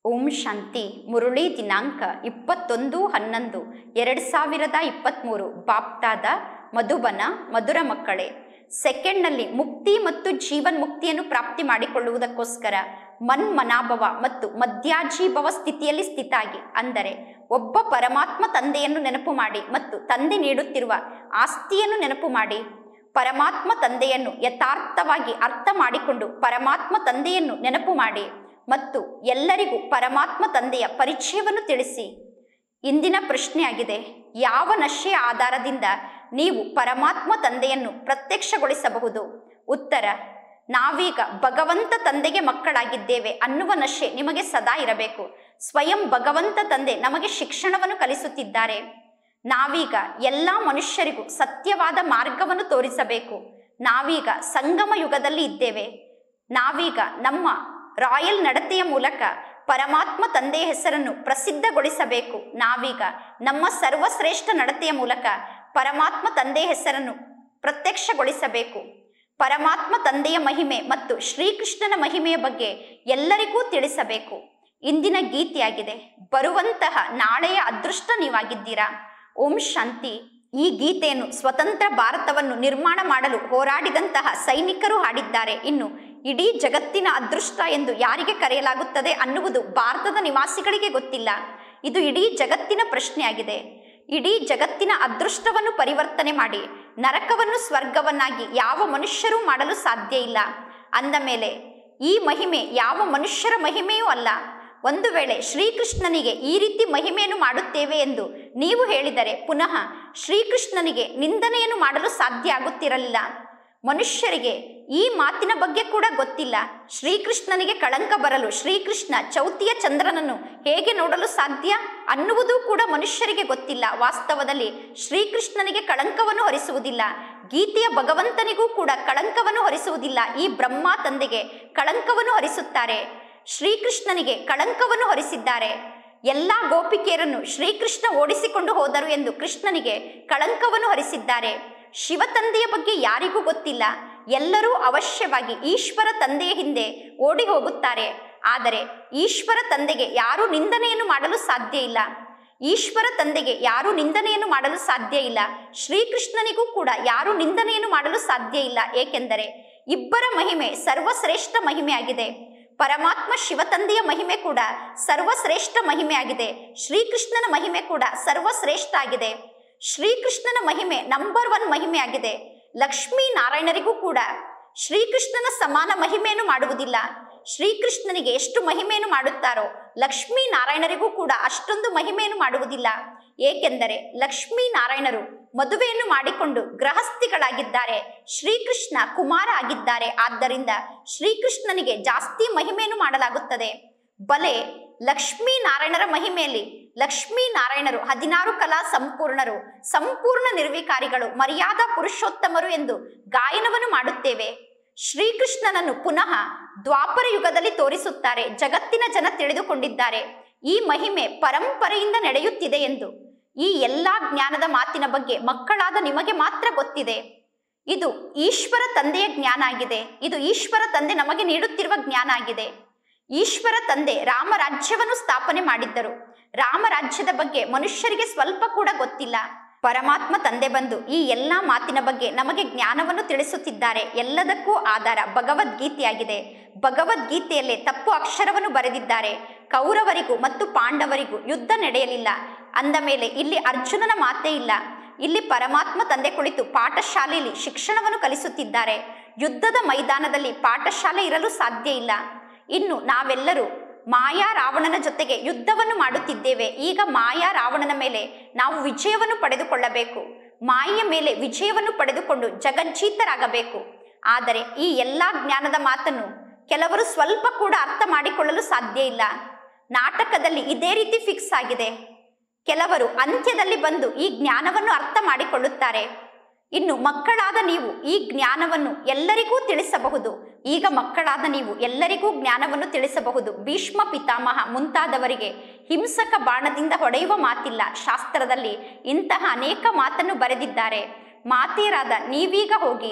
ಓಂ ಶಾಂತಿ ಮುರುಳಿ ದಿನಾಂಕ ಇಪ್ಪತ್ತೊಂದು ಹನ್ನೊಂದು ಎರಡು ಸಾವಿರದ ಇಪ್ಪತ್ತ್ಮೂರು ಬಾಪ್ತಾದ ಮಧುಬನ ಮಧುರ ಮಕ್ಕಳೇ ಸೆಕೆಂಡ್ನಲ್ಲಿ ಮುಕ್ತಿ ಮತ್ತು ಜೀವನ್ ಮುಕ್ತಿಯನ್ನು ಪ್ರಾಪ್ತಿ ಮಾಡಿಕೊಳ್ಳುವುದಕ್ಕೋಸ್ಕರ ಮನ್ಮನಾಭವ ಮತ್ತು ಮಧ್ಯಾಜೀಭವ ಸ್ಥಿತಿಯಲ್ಲಿ ಸ್ಥಿತಾಗಿ ಅಂದರೆ ಒಬ್ಬ ಪರಮಾತ್ಮ ತಂದೆಯನ್ನು ನೆನಪು ಮಾಡಿ ಮತ್ತು ತಂದೆ ನೀಡುತ್ತಿರುವ ಆಸ್ತಿಯನ್ನು ನೆನಪು ಮಾಡಿ ಪರಮಾತ್ಮ ತಂದೆಯನ್ನು ಯಥಾರ್ಥವಾಗಿ ಅರ್ಥ ಮಾಡಿಕೊಂಡು ಪರಮಾತ್ಮ ತಂದೆಯನ್ನು ನೆನಪು ಮಾಡಿ ಮತ್ತು ಎಲ್ಲರಿಗೂ ಪರಮಾತ್ಮ ತಂದೆಯ ಪರಿಚಯವನ್ನು ತಿಳಿಸಿ ಇಂದಿನ ಪ್ರಶ್ನೆಯಾಗಿದೆ ಯಾವ ನಶೆಯ ಆಧಾರದಿಂದ ನೀವು ಪರಮಾತ್ಮ ತಂದೆಯನ್ನು ಪ್ರತ್ಯಕ್ಷಗೊಳಿಸಬಹುದು ಉತ್ತರ ನಾವೀಗ ಭಗವಂತ ತಂದೆಗೆ ಮಕ್ಕಳಾಗಿದ್ದೇವೆ ಅನ್ನುವ ನಶೆ ನಿಮಗೆ ಸದಾ ಇರಬೇಕು ಸ್ವಯಂ ಭಗವಂತ ತಂದೆ ನಮಗೆ ಶಿಕ್ಷಣವನ್ನು ಕಲಿಸುತ್ತಿದ್ದಾರೆ ನಾವೀಗ ಎಲ್ಲ ಮನುಷ್ಯರಿಗೂ ಸತ್ಯವಾದ ಮಾರ್ಗವನ್ನು ತೋರಿಸಬೇಕು ನಾವೀಗ ಸಂಗಮ ಯುಗದಲ್ಲಿ ಇದ್ದೇವೆ ನಾವೀಗ ನಮ್ಮ ರಾಯಲ್ ನಡತೆಯ ಮೂಲಕ ಪರಮಾತ್ಮ ತಂದೆಯ ಹೆಸರನ್ನು ಪ್ರಸಿದ್ಧಗೊಳಿಸಬೇಕು ನಾವೀಗ ನಮ್ಮ ಸರ್ವಶ್ರೇಷ್ಠ ನಡತೆಯ ಮೂಲಕ ಪರಮಾತ್ಮ ತಂದೆಯ ಹೆಸರನ್ನು ಪ್ರತ್ಯಕ್ಷಗೊಳಿಸಬೇಕು ಪರಮಾತ್ಮ ತಂದೆಯ ಮಹಿಮೆ ಮತ್ತು ಶ್ರೀಕೃಷ್ಣನ ಮಹಿಮೆಯ ಬಗ್ಗೆ ಎಲ್ಲರಿಗೂ ತಿಳಿಸಬೇಕು ಇಂದಿನ ಗೀತೆಯಾಗಿದೆ ಬರುವಂತಹ ನಾಳೆಯ ಅದೃಷ್ಟ ನೀವಾಗಿದ್ದೀರಾ ಓಂ ಶಾಂತಿ ಈ ಗೀತೆಯನ್ನು ಸ್ವತಂತ್ರ ಭಾರತವನ್ನು ನಿರ್ಮಾಣ ಮಾಡಲು ಹೋರಾಡಿದಂತಹ ಸೈನಿಕರು ಹಾಡಿದ್ದಾರೆ ಇನ್ನು ಇಡೀ ಜಗತ್ತಿನ ಅದೃಷ್ಟ ಎಂದು ಯಾರಿಗೆ ಕರೆಯಲಾಗುತ್ತದೆ ಅನ್ನುವುದು ಭಾರತದ ನಿವಾಸಿಗಳಿಗೆ ಗೊತ್ತಿಲ್ಲ ಇದು ಇಡೀ ಜಗತ್ತಿನ ಪ್ರಶ್ನೆಯಾಗಿದೆ ಇಡೀ ಜಗತ್ತಿನ ಅದೃಷ್ಟವನ್ನು ಪರಿವರ್ತನೆ ಮಾಡಿ ನರಕವನ್ನು ಸ್ವರ್ಗವನ್ನಾಗಿ ಯಾವ ಮನುಷ್ಯರೂ ಮಾಡಲು ಸಾಧ್ಯ ಇಲ್ಲ ಅಂದ ಮೇಲೆ ಈ ಮಹಿಮೆ ಯಾವ ಮನುಷ್ಯರ ಮಹಿಮೆಯೂ ಅಲ್ಲ ಒಂದು ವೇಳೆ ಶ್ರೀಕೃಷ್ಣನಿಗೆ ಈ ರೀತಿ ಮಹಿಮೆಯನ್ನು ಮಾಡುತ್ತೇವೆ ಎಂದು ನೀವು ಹೇಳಿದರೆ ಪುನಃ ಶ್ರೀಕೃಷ್ಣನಿಗೆ ನಿಂದನೆಯನ್ನು ಮಾಡಲು ಸಾಧ್ಯ ಆಗುತ್ತಿರಲಿಲ್ಲ ಮನುಷ್ಯರಿಗೆ ಈ ಮಾತಿನ ಬಗ್ಗೆ ಕೂಡ ಗೊತ್ತಿಲ್ಲ ಶ್ರೀಕೃಷ್ಣನಿಗೆ ಕಳಂಕ ಬರಲು ಶ್ರೀಕೃಷ್ಣ ಚೌತಿಯ ಚಂದ್ರನನ್ನು ಹೇಗೆ ನೋಡಲು ಸಾಧ್ಯ ಅನ್ನುವುದೂ ಕೂಡ ಮನುಷ್ಯರಿಗೆ ಗೊತ್ತಿಲ್ಲ ವಾಸ್ತವದಲ್ಲಿ ಶ್ರೀಕೃಷ್ಣನಿಗೆ ಕಳಂಕವನ್ನು ಹೊರಿಸುವುದಿಲ್ಲ ಗೀತೆಯ ಭಗವಂತನಿಗೂ ಕೂಡ ಕಳಂಕವನ್ನು ಹೊರಿಸುವುದಿಲ್ಲ ಈ ಬ್ರಹ್ಮ ತಂದೆಗೆ ಕಳಂಕವನ್ನು ಹೊರಿಸುತ್ತಾರೆ ಶ್ರೀಕೃಷ್ಣನಿಗೆ ಕಳಂಕವನ್ನು ಹೊರಿಸಿದ್ದಾರೆ ಎಲ್ಲ ಗೋಪಿಕೆಯರನ್ನು ಶ್ರೀಕೃಷ್ಣ ಓಡಿಸಿಕೊಂಡು ಹೋದರು ಎಂದು ಕೃಷ್ಣನಿಗೆ ಕಳಂಕವನ್ನು ಹೊರಿಸಿದ್ದಾರೆ ಶಿವ ತಂದೆಯ ಬಗ್ಗೆ ಯಾರಿಗೂ ಗೊತ್ತಿಲ್ಲ ಎಲ್ಲರೂ ಅವಶ್ಯವಾಗಿ ಈಶ್ವರ ತಂದೆಯ ಹಿಂದೆ ಓಡಿ ಹೋಗುತ್ತಾರೆ ಆದರೆ ಈಶ್ವರ ತಂದೆಗೆ ಯಾರೂ ನಿಂದನೆಯನ್ನು ಮಾಡಲು ಸಾಧ್ಯ ಇಲ್ಲ ಈಶ್ವರ ತಂದೆಗೆ ಯಾರೂ ನಿಂದನೆಯನ್ನು ಮಾಡಲು ಸಾಧ್ಯ ಇಲ್ಲ ಶ್ರೀಕೃಷ್ಣನಿಗೂ ಕೂಡ ಯಾರೂ ನಿಂದನೆಯನ್ನು ಮಾಡಲು ಸಾಧ್ಯ ಇಲ್ಲ ಏಕೆಂದರೆ ಇಬ್ಬರ ಮಹಿಮೆ ಸರ್ವಶ್ರೇಷ್ಠ ಮಹಿಮೆಯಾಗಿದೆ ಪರಮಾತ್ಮ ಶಿವತಂದೆಯ ಮಹಿಮೆ ಕೂಡ ಸರ್ವಶ್ರೇಷ್ಠ ಮಹಿಮೆ ಆಗಿದೆ ಶ್ರೀಕೃಷ್ಣನ ಮಹಿಮೆ ಕೂಡ ಸರ್ವಶ್ರೇಷ್ಠ ಆಗಿದೆ ಶ್ರೀಕೃಷ್ಣನ ಮಹಿಮೆ ನಂಬರ್ ಒನ್ ಮಹಿಮೆ ಆಗಿದೆ ಲಕ್ಷ್ಮೀ ನಾರಾಯಣರಿಗೂ ಕೂಡ ಶ್ರೀಕೃಷ್ಣನ ಸಮಾನ ಮಹಿಮೆಯನ್ನು ಮಾಡುವುದಿಲ್ಲ ಶ್ರೀಕೃಷ್ಣನಿಗೆ ಎಷ್ಟು ಮಹಿಮೆಯನ್ನು ಮಾಡುತ್ತಾರೋ ಲಕ್ಷ್ಮೀ ನಾರಾಯಣರಿಗೂ ಕೂಡ ಅಷ್ಟೊಂದು ಮಹಿಮೆಯನ್ನು ಮಾಡುವುದಿಲ್ಲ ಏಕೆಂದರೆ ಲಕ್ಷ್ಮೀ ನಾರಾಯಣರು ಮದುವೆಯನ್ನು ಮಾಡಿಕೊಂಡು ಗೃಹಸ್ಥಿಗಳಾಗಿದ್ದಾರೆ ಶ್ರೀಕೃಷ್ಣ ಕುಮಾರ ಆಗಿದ್ದಾರೆ ಆದ್ದರಿಂದ ಶ್ರೀಕೃಷ್ಣನಿಗೆ ಜಾಸ್ತಿ ಮಹಿಮೆಯನ್ನು ಮಾಡಲಾಗುತ್ತದೆ ಬಲೆ ಲಕ್ಷ್ಮೀ ನಾರಾಯಣರ ಮಹಿಮೆಯಲ್ಲಿ ಲಕ್ಷ್ಮೀ ನಾರಾಯಣರು ಹದಿನಾರು ಕಲಾ ಸಂಪೂರ್ಣರು ಸಂಪೂರ್ಣ ನಿರ್ವಿಕಾರಿಗಳು ಮರ್ಯಾದಾ ಪುರುಷೋತ್ತಮರು ಎಂದು ಗಾಯನವನ್ನು ಮಾಡುತ್ತೇವೆ ಶ್ರೀಕೃಷ್ಣನನ್ನು ಪುನಃ ದ್ವಾಪರ ಯುಗದಲ್ಲಿ ತೋರಿಸುತ್ತಾರೆ ಜಗತ್ತಿನ ಜನ ತಿಳಿದುಕೊಂಡಿದ್ದಾರೆ ಈ ಮಹಿಮೆ ಪರಂಪರೆಯಿಂದ ನಡೆಯುತ್ತಿದೆ ಎಂದು ಈ ಎಲ್ಲಾ ಜ್ಞಾನದ ಮಾತಿನ ಬಗ್ಗೆ ಮಕ್ಕಳಾದ ನಿಮಗೆ ಮಾತ್ರ ಗೊತ್ತಿದೆ ಇದು ಈಶ್ವರ ತಂದೆಯ ಜ್ಞಾನ ಆಗಿದೆ ಇದು ಈಶ್ವರ ತಂದೆ ನಮಗೆ ನೀಡುತ್ತಿರುವ ಜ್ಞಾನ ಆಗಿದೆ ಈಶ್ವರ ತಂದೆ ರಾಮರಾಜ್ಯವನ್ನು ಸ್ಥಾಪನೆ ಮಾಡಿದ್ದರು ರಾಮರಾಜ್ಯದ ಬಗ್ಗೆ ಮನುಷ್ಯರಿಗೆ ಸ್ವಲ್ಪ ಕೂಡ ಗೊತ್ತಿಲ್ಲ ಪರಮಾತ್ಮ ತಂದೆ ಬಂದು ಈ ಎಲ್ಲಾ ಮಾತಿನ ಬಗ್ಗೆ ನಮಗೆ ಜ್ಞಾನವನ್ನು ತಿಳಿಸುತ್ತಿದ್ದಾರೆ ಎಲ್ಲದಕ್ಕೂ ಆಧಾರ ಭಗವದ್ಗೀತೆಯಾಗಿದೆ ಭಗವದ್ಗೀತೆಯಲ್ಲೇ ತಪ್ಪು ಅಕ್ಷರವನ್ನು ಬರೆದಿದ್ದಾರೆ ಕೌರವರಿಗೂ ಮತ್ತು ಪಾಂಡವರಿಗೂ ಯುದ್ಧ ನಡೆಯಲಿಲ್ಲ ಅಂದ ಮೇಲೆ ಇಲ್ಲಿ ಅರ್ಜುನನ ಮಾತೇ ಇಲ್ಲ ಇಲ್ಲಿ ಪರಮಾತ್ಮ ತಂದೆ ಕುಳಿತು ಪಾಠಶಾಲೆಯಲ್ಲಿ ಶಿಕ್ಷಣವನ್ನು ಕಲಿಸುತ್ತಿದ್ದಾರೆ ಯುದ್ಧದ ಮೈದಾನದಲ್ಲಿ ಪಾಠಶಾಲೆ ಇರಲು ಸಾಧ್ಯ ಇಲ್ಲ ಇನ್ನು ನಾವೆಲ್ಲರೂ ಮಾಯಾ ರಾವಣನ ಜೊತೆಗೆ ಯುದ್ಧವನ್ನು ಮಾಡುತ್ತಿದ್ದೇವೆ ಈಗ ಮಾಯಾ ರಾವಣನ ಮೇಲೆ ನಾವು ವಿಜಯವನ್ನು ಪಡೆದುಕೊಳ್ಳಬೇಕು ಮಾಯೆಯ ಮೇಲೆ ವಿಜಯವನ್ನು ಪಡೆದುಕೊಂಡು ಜಗಜ್ಜೀತರಾಗಬೇಕು ಆದರೆ ಈ ಎಲ್ಲ ಜ್ಞಾನದ ಮಾತನ್ನು ಕೆಲವರು ಸ್ವಲ್ಪ ಕೂಡ ಅರ್ಥ ಮಾಡಿಕೊಳ್ಳಲು ಸಾಧ್ಯ ಇಲ್ಲ ನಾಟಕದಲ್ಲಿ ಇದೇ ರೀತಿ ಫಿಕ್ಸ್ ಆಗಿದೆ ಕೆಲವರು ಅಂತ್ಯದಲ್ಲಿ ಬಂದು ಈ ಜ್ಞಾನವನ್ನು ಅರ್ಥ ಮಾಡಿಕೊಳ್ಳುತ್ತಾರೆ ಇನ್ನು ಮಕ್ಕಳಾದ ನೀವು ಈ ಜ್ಞಾನವನ್ನು ಎಲ್ಲರಿಗೂ ತಿಳಿಸಬಹುದು ಈಗ ಮಕ್ಕಳಾದ ನೀವು ಎಲ್ಲರಿಗೂ ಜ್ಞಾನವನ್ನು ತಿಳಿಸಬಹುದು ಭೀಷ್ಮ ಪಿತಾಮಹ ಮುಂತಾದವರಿಗೆ ಹಿಂಸಕ ಬಾಣದಿಂದ ಹೊಡೆಯುವ ಮಾತಿಲ್ಲ ಶಾಸ್ತ್ರದಲ್ಲಿ ಇಂತಹ ಅನೇಕ ಮಾತನ್ನು ಬರೆದಿದ್ದಾರೆ ಮಾತೆಯರಾದ ನೀವೀಗ ಹೋಗಿ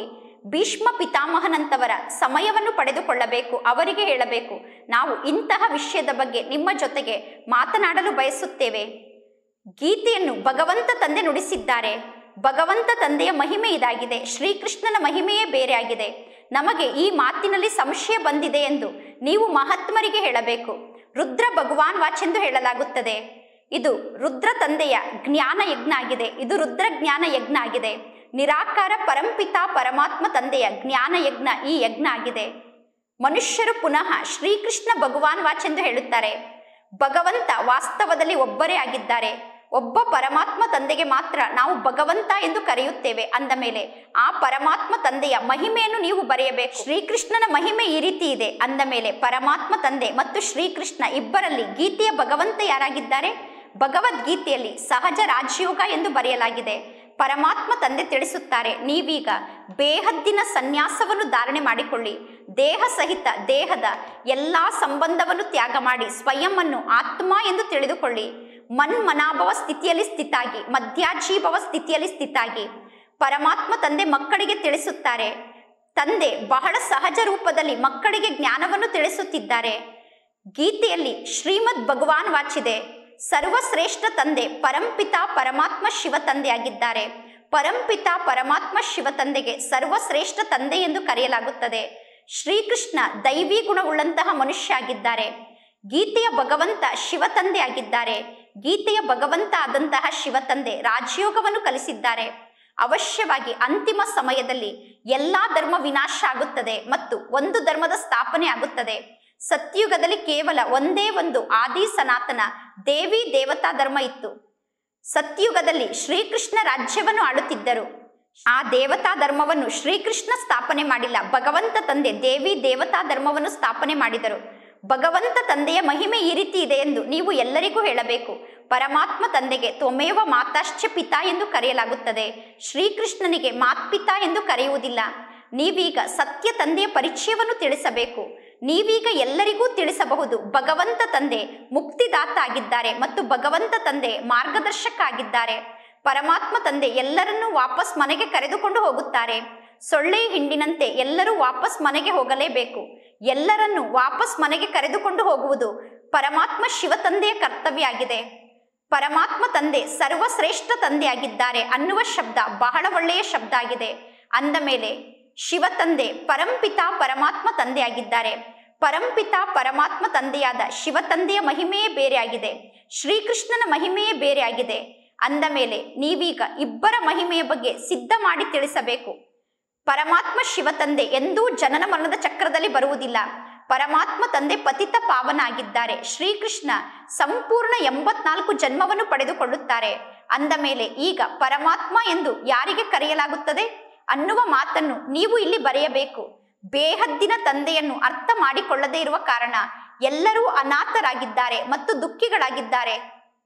ಭೀಷ್ಮ ಪಿತಾಮಹನಂತವರ ಸಮಯವನ್ನು ಪಡೆದುಕೊಳ್ಳಬೇಕು ಅವರಿಗೆ ಹೇಳಬೇಕು ನಾವು ಇಂತಹ ವಿಷಯದ ಬಗ್ಗೆ ನಿಮ್ಮ ಜೊತೆಗೆ ಮಾತನಾಡಲು ಬಯಸುತ್ತೇವೆ ಗೀತೆಯನ್ನು ಭಗವಂತ ತಂದೆ ನುಡಿಸಿದ್ದಾರೆ ಭಗವಂತ ತಂದೆಯ ಮಹಿಮೆ ಇದಾಗಿದೆ ಶ್ರೀಕೃಷ್ಣನ ಮಹಿಮೆಯೇ ಬೇರೆ ಆಗಿದೆ ನಮಗೆ ಈ ಮಾತಿನಲ್ಲಿ ಸಂಶಯ ಬಂದಿದೆ ಎಂದು ನೀವು ಮಹಾತ್ಮರಿಗೆ ಹೇಳಬೇಕು ರುದ್ರ ಭಗವಾನ್ ವಾಚ್ ಎಂದು ಹೇಳಲಾಗುತ್ತದೆ ಇದು ರುದ್ರ ತಂದೆಯ ಜ್ಞಾನ ಯಜ್ಞ ಆಗಿದೆ ಇದು ರುದ್ರ ಜ್ಞಾನ ಯಜ್ಞ ಆಗಿದೆ ನಿರಾಕಾರ ಪರಂಪಿತ ಪರಮಾತ್ಮ ತಂದೆಯ ಜ್ಞಾನ ಯಜ್ಞ ಈ ಯಜ್ಞ ಆಗಿದೆ ಮನುಷ್ಯರು ಪುನಃ ಶ್ರೀಕೃಷ್ಣ ಭಗವಾನ್ ವಾಚ್ ಎಂದು ಹೇಳುತ್ತಾರೆ ಭಗವಂತ ವಾಸ್ತವದಲ್ಲಿ ಒಬ್ಬರೇ ಆಗಿದ್ದಾರೆ ಒಬ್ಬ ಪರಮಾತ್ಮ ತಂದೆಗೆ ಮಾತ್ರ ನಾವು ಭಗವಂತ ಎಂದು ಕರೆಯುತ್ತೇವೆ ಅಂದ ಮೇಲೆ ಆ ಪರಮಾತ್ಮ ತಂದೆಯ ಮಹಿಮೆಯನ್ನು ನೀವು ಬರೆಯಬೇಕು ಶ್ರೀಕೃಷ್ಣನ ಮಹಿಮೆ ಈ ರೀತಿ ಇದೆ ಅಂದ ಮೇಲೆ ಪರಮಾತ್ಮ ತಂದೆ ಮತ್ತು ಶ್ರೀಕೃಷ್ಣ ಇಬ್ಬರಲ್ಲಿ ಗೀತೆಯ ಭಗವಂತ ಯಾರಾಗಿದ್ದಾರೆ ಭಗವದ್ಗೀತೆಯಲ್ಲಿ ಸಹಜ ರಾಜಯೋಗ ಎಂದು ಬರೆಯಲಾಗಿದೆ ಪರಮಾತ್ಮ ತಂದೆ ತಿಳಿಸುತ್ತಾರೆ ನೀವೀಗ ಬೇಹದ್ದಿನ ಸನ್ಯಾಸವನ್ನು ಧಾರಣೆ ಮಾಡಿಕೊಳ್ಳಿ ದೇಹ ಸಹಿತ ದೇಹದ ಎಲ್ಲಾ ಸಂಬಂಧವನ್ನು ತ್ಯಾಗ ಮಾಡಿ ಸ್ವಯಂವನ್ನು ಆತ್ಮ ಎಂದು ತಿಳಿದುಕೊಳ್ಳಿ ಮನ್ಮನಾಭವ ಸ್ಥಿತಿಯಲ್ಲಿ ಸ್ಥಿತಾಗಿ ಮಧ್ಯಾಜೀಭವ ಸ್ಥಿತಿಯಲ್ಲಿ ಸ್ಥಿತಾಗಿ ಪರಮಾತ್ಮ ತಂದೆ ಮಕ್ಕಳಿಗೆ ತಿಳಿಸುತ್ತಾರೆ ತಂದೆ ಬಹಳ ಸಹಜ ರೂಪದಲ್ಲಿ ಮಕ್ಕಳಿಗೆ ಜ್ಞಾನವನ್ನು ತಿಳಿಸುತ್ತಿದ್ದಾರೆ ಗೀತೆಯಲ್ಲಿ ಶ್ರೀಮದ್ ಭಗವಾನ್ ವಾಚಿದೆ ಸರ್ವಶ್ರೇಷ್ಠ ತಂದೆ ಪರಂಪಿತ ಪರಮಾತ್ಮ ಶಿವ ತಂದೆಯಾಗಿದ್ದಾರೆ ಪರಂಪಿತ ಪರಮಾತ್ಮ ಶಿವ ತಂದೆಗೆ ಸರ್ವಶ್ರೇಷ್ಠ ತಂದೆ ಎಂದು ಕರೆಯಲಾಗುತ್ತದೆ ಶ್ರೀಕೃಷ್ಣ ದೈವಿ ಗುಣವುಳ್ಳಂತಹ ಮನುಷ್ಯ ಆಗಿದ್ದಾರೆ ಗೀತೆಯ ಭಗವಂತ ಶಿವ ತಂದೆ ಆಗಿದ್ದಾರೆ ಗೀತೆಯ ಭಗವಂತ ಆದಂತಹ ಶಿವ ತಂದೆ ರಾಜಯೋಗವನ್ನು ಕಲಿಸಿದ್ದಾರೆ ಅವಶ್ಯವಾಗಿ ಅಂತಿಮ ಸಮಯದಲ್ಲಿ ಎಲ್ಲಾ ಧರ್ಮ ವಿನಾಶ ಆಗುತ್ತದೆ ಮತ್ತು ಒಂದು ಧರ್ಮದ ಸ್ಥಾಪನೆ ಆಗುತ್ತದೆ ಸತ್ಯುಗದಲ್ಲಿ ಕೇವಲ ಒಂದೇ ಒಂದು ಆದಿ ಸನಾತನ ದೇವಿ ದೇವತಾ ಧರ್ಮ ಇತ್ತು ಸತ್ಯುಗದಲ್ಲಿ ಶ್ರೀಕೃಷ್ಣ ರಾಜ್ಯವನ್ನು ಆಳುತ್ತಿದ್ದರು ಆ ದೇವತಾ ಧರ್ಮವನ್ನು ಶ್ರೀಕೃಷ್ಣ ಸ್ಥಾಪನೆ ಮಾಡಿಲ್ಲ ಭಗವಂತ ತಂದೆ ದೇವಿ ದೇವತಾ ಧರ್ಮವನ್ನು ಸ್ಥಾಪನೆ ಮಾಡಿದರು ಭಗವಂತ ತಂದೆಯ ಮಹಿಮೆ ಈ ರೀತಿ ಇದೆ ಎಂದು ನೀವು ಎಲ್ಲರಿಗೂ ಹೇಳಬೇಕು ಪರಮಾತ್ಮ ತಂದೆಗೆ ತ್ವಮೇವ ಮಾತಾಶ್ಚ ಪಿತಾ ಎಂದು ಕರೆಯಲಾಗುತ್ತದೆ ಶ್ರೀಕೃಷ್ಣನಿಗೆ ಮಾತ್ಪಿತಾ ಎಂದು ಕರೆಯುವುದಿಲ್ಲ ನೀವೀಗ ಸತ್ಯ ತಂದೆಯ ಪರಿಚಯವನ್ನು ತಿಳಿಸಬೇಕು ನೀವೀಗ ಎಲ್ಲರಿಗೂ ತಿಳಿಸಬಹುದು ಭಗವಂತ ತಂದೆ ಮುಕ್ತಿದಾತ ಆಗಿದ್ದಾರೆ ಮತ್ತು ಭಗವಂತ ತಂದೆ ಮಾರ್ಗದರ್ಶಕ ಆಗಿದ್ದಾರೆ ಪರಮಾತ್ಮ ತಂದೆ ಎಲ್ಲರನ್ನೂ ವಾಪಸ್ ಮನೆಗೆ ಕರೆದುಕೊಂಡು ಹೋಗುತ್ತಾರೆ ಸೊಳ್ಳೆ ಹಿಂಡಿನಂತೆ ಎಲ್ಲರೂ ವಾಪಸ್ ಮನೆಗೆ ಹೋಗಲೇಬೇಕು ಎಲ್ಲರನ್ನೂ ವಾಪಸ್ ಮನೆಗೆ ಕರೆದುಕೊಂಡು ಹೋಗುವುದು ಪರಮಾತ್ಮ ಶಿವ ತಂದೆಯ ಕರ್ತವ್ಯ ಆಗಿದೆ ಪರಮಾತ್ಮ ತಂದೆ ಸರ್ವಶ್ರೇಷ್ಠ ತಂದೆಯಾಗಿದ್ದಾರೆ ಅನ್ನುವ ಶಬ್ದ ಬಹಳ ಒಳ್ಳೆಯ ಶಬ್ದ ಆಗಿದೆ ಅಂದ ಮೇಲೆ ಶಿವ ತಂದೆ ಪರಂಪಿತ ಪರಮಾತ್ಮ ತಂದೆಯಾಗಿದ್ದಾರೆ ಪರಂಪಿತ ಪರಮಾತ್ಮ ತಂದೆಯಾದ ಶಿವ ತಂದೆಯ ಮಹಿಮೆಯೇ ಬೇರೆ ಆಗಿದೆ ಶ್ರೀಕೃಷ್ಣನ ಮಹಿಮೆಯೇ ಬೇರೆ ಆಗಿದೆ ಅಂದ ಮೇಲೆ ನೀವೀಗ ಇಬ್ಬರ ಮಹಿಮೆಯ ಬಗ್ಗೆ ಸಿದ್ಧ ಮಾಡಿ ತಿಳಿಸಬೇಕು ಪರಮಾತ್ಮ ಶಿವ ತಂದೆ ಎಂದೂ ಜನನ ಮರಣದ ಚಕ್ರದಲ್ಲಿ ಬರುವುದಿಲ್ಲ ಪರಮಾತ್ಮ ತಂದೆ ಪತಿತ ಪಾವನ ಆಗಿದ್ದಾರೆ ಶ್ರೀಕೃಷ್ಣ ಸಂಪೂರ್ಣ ಎಂಬತ್ನಾಲ್ಕು ಜನ್ಮವನ್ನು ಪಡೆದುಕೊಳ್ಳುತ್ತಾರೆ ಅಂದ ಮೇಲೆ ಈಗ ಪರಮಾತ್ಮ ಎಂದು ಯಾರಿಗೆ ಕರೆಯಲಾಗುತ್ತದೆ ಅನ್ನುವ ಮಾತನ್ನು ನೀವು ಇಲ್ಲಿ ಬರೆಯಬೇಕು ಬೇಹದ್ದಿನ ತಂದೆಯನ್ನು ಅರ್ಥ ಮಾಡಿಕೊಳ್ಳದೇ ಇರುವ ಕಾರಣ ಎಲ್ಲರೂ ಅನಾಥರಾಗಿದ್ದಾರೆ ಮತ್ತು ದುಃಖಿಗಳಾಗಿದ್ದಾರೆ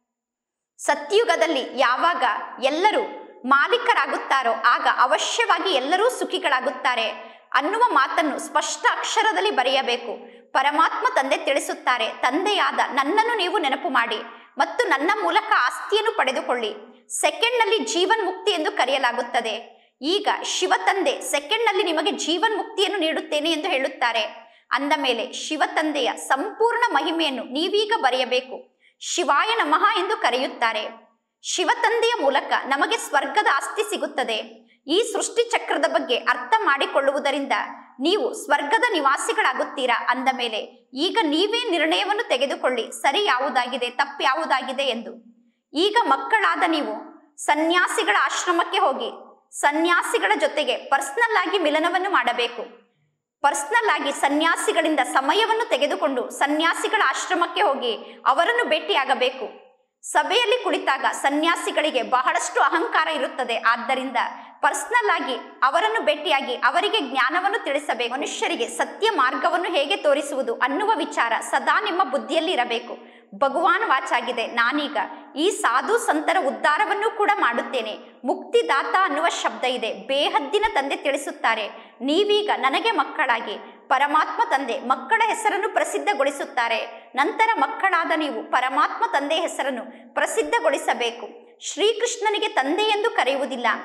ಸತ್ಯುಗದಲ್ಲಿ ಯಾವಾಗ ಎಲ್ಲರೂ ಮಾಲೀಕರಾಗುತ್ತಾರೋ ಆಗ ಅವಶ್ಯವಾಗಿ ಎಲ್ಲರೂ ಸುಖಿಗಳಾಗುತ್ತಾರೆ ಅನ್ನುವ ಮಾತನ್ನು ಸ್ಪಷ್ಟ ಅಕ್ಷರದಲ್ಲಿ ಬರೆಯಬೇಕು ಪರಮಾತ್ಮ ತಂದೆ ತಿಳಿಸುತ್ತಾರೆ ತಂದೆಯಾದ ನನ್ನನ್ನು ನೀವು ನೆನಪು ಮಾಡಿ ಮತ್ತು ನನ್ನ ಮೂಲಕ ಆಸ್ತಿಯನ್ನು ಪಡೆದುಕೊಳ್ಳಿ ಸೆಕೆಂಡ್ನಲ್ಲಿ ಜೀವನ್ ಮುಕ್ತಿ ಎಂದು ಕರೆಯಲಾಗುತ್ತದೆ ಈಗ ಶಿವ ತಂದೆ ಸೆಕೆಂಡ್ನಲ್ಲಿ ನಿಮಗೆ ಜೀವನ್ ಮುಕ್ತಿಯನ್ನು ನೀಡುತ್ತೇನೆ ಎಂದು ಹೇಳುತ್ತಾರೆ ಅಂದ ಮೇಲೆ ಶಿವ ತಂದೆಯ ಸಂಪೂರ್ಣ ಮಹಿಮೆಯನ್ನು ನೀವೀಗ ಬರೆಯಬೇಕು ಶಿವಾಯ ನಮಃ ಎಂದು ಕರೆಯುತ್ತಾರೆ ಶಿವ ತಂದೆಯ ಮೂಲಕ ನಮಗೆ ಸ್ವರ್ಗದ ಆಸ್ತಿ ಸಿಗುತ್ತದೆ ಈ ಸೃಷ್ಟಿ ಚಕ್ರದ ಬಗ್ಗೆ ಅರ್ಥ ಮಾಡಿಕೊಳ್ಳುವುದರಿಂದ ನೀವು ಸ್ವರ್ಗದ ನಿವಾಸಿಗಳಾಗುತ್ತೀರಾ ಅಂದ ಮೇಲೆ ಈಗ ನೀವೇ ನಿರ್ಣಯವನ್ನು ತೆಗೆದುಕೊಳ್ಳಿ ಸರಿ ಯಾವುದಾಗಿದೆ ತಪ್ಪು ಯಾವುದಾಗಿದೆ ಎಂದು ಈಗ ಮಕ್ಕಳಾದ ನೀವು ಸನ್ಯಾಸಿಗಳ ಆಶ್ರಮಕ್ಕೆ ಹೋಗಿ ಸನ್ಯಾಸಿಗಳ ಜೊತೆಗೆ ಪರ್ಸನಲ್ ಆಗಿ ಮಿಲನವನ್ನು ಮಾಡಬೇಕು ಪರ್ಸನಲ್ ಆಗಿ ಸನ್ಯಾಸಿಗಳಿಂದ ಸಮಯವನ್ನು ತೆಗೆದುಕೊಂಡು ಸನ್ಯಾಸಿಗಳ ಆಶ್ರಮಕ್ಕೆ ಹೋಗಿ ಅವರನ್ನು ಭೇಟಿಯಾಗಬೇಕು ಸಭೆಯಲ್ಲಿ ಕುಳಿತಾಗ ಸನ್ಯಾಸಿಗಳಿಗೆ ಬಹಳಷ್ಟು ಅಹಂಕಾರ ಇರುತ್ತದೆ ಆದ್ದರಿಂದ ಪರ್ಸನಲ್ ಆಗಿ ಅವರನ್ನು ಭೇಟಿಯಾಗಿ ಅವರಿಗೆ ಜ್ಞಾನವನ್ನು ತಿಳಿಸಬೇಕು ಮನುಷ್ಯರಿಗೆ ಸತ್ಯ ಮಾರ್ಗವನ್ನು ಹೇಗೆ ತೋರಿಸುವುದು ಅನ್ನುವ ವಿಚಾರ ಸದಾ ನಿಮ್ಮ ಬುದ್ಧಿಯಲ್ಲಿ ಇರಬೇಕು ಭಗವಾನ್ ವಾಚಾಗಿದೆ ನಾನೀಗ ಈ ಸಾಧು ಸಂತರ ಉದ್ಧಾರವನ್ನು ಕೂಡ ಮಾಡುತ್ತೇನೆ ಮುಕ್ತಿದಾತ ಅನ್ನುವ ಶಬ್ದ ಇದೆ ಬೇಹದ್ದಿನ ತಂದೆ ತಿಳಿಸುತ್ತಾರೆ ನೀವೀಗ ನನಗೆ ಮಕ್ಕಳಾಗಿ ಪರಮಾತ್ಮ ತಂದೆ ಮಕ್ಕಳ ಹೆಸರನ್ನು ಪ್ರಸಿದ್ಧಗೊಳಿಸುತ್ತಾರೆ ನಂತರ ಮಕ್ಕಳಾದ ನೀವು ಪರಮಾತ್ಮ ತಂದೆ ಹೆಸರನ್ನು ಪ್ರಸಿದ್ಧಗೊಳಿಸಬೇಕು ಶ್ರೀಕೃಷ್ಣನಿಗೆ ತಂದೆ ಎಂದು ಕರೆಯುವುದಿಲ್ಲ